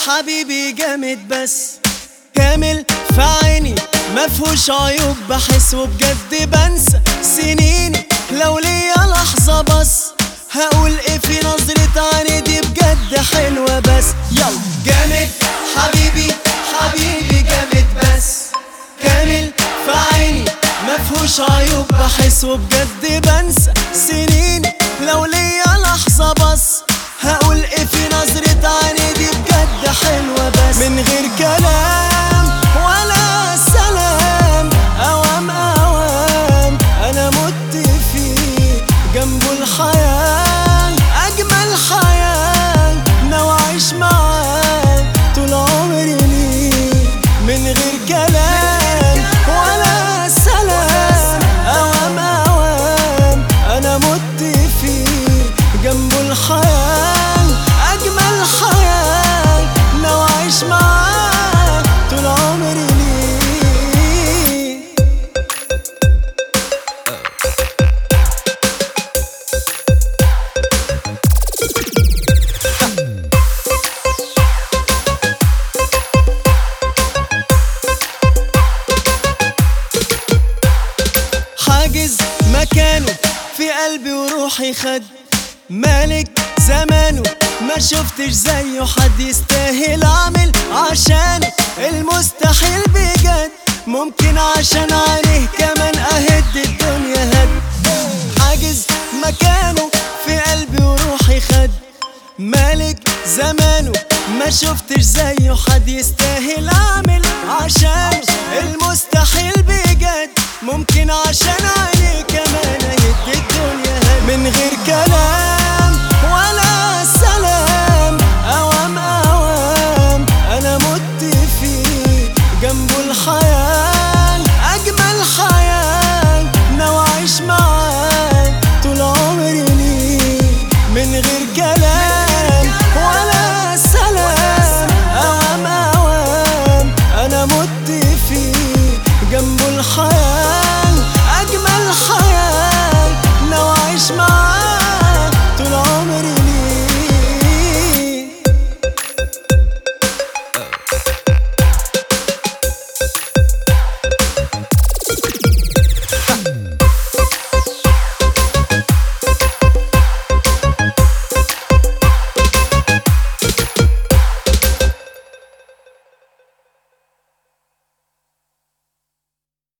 حبيبي جامد بس كامل في عيني مفهوش عيوب بحس وبجد بنسى سنيني لو ليا لحظة بس هقول ايه في نظرة عيني دي بجد حلوة بس يلا جامد حبيبي حبيبي جامد بس كامل في عيني مفهوش عيوب بحس وبجد بنسى سنيني لو ليا لحظة بس هقول ايه في نظرة عيني دي بجد حلوة بس من غير كلام ولا سلام اوام اوام انا مت فيه جنبه الحياة اجمل حياة ناوي اعيش معاه طول عمري ليه من غير كلام ولا سلام اوام اوام انا مت فيه جنبه الحياة اجمل حياة ناوي اعيش معاه طول عمري ليه حاجز مكانه في قلبي وروحي خد مالك زمانه ما شفتش زيه حد يستاهل اعمل عشانه المستحيل بجد ممكن عشان عينيه كمان اهد الدنيا هد حاجز مكانه في قلبي وروحي خد مالك زمانه ما شفتش زيه حد يستاهل اعمل عشان المستحيل بجد ممكن عشان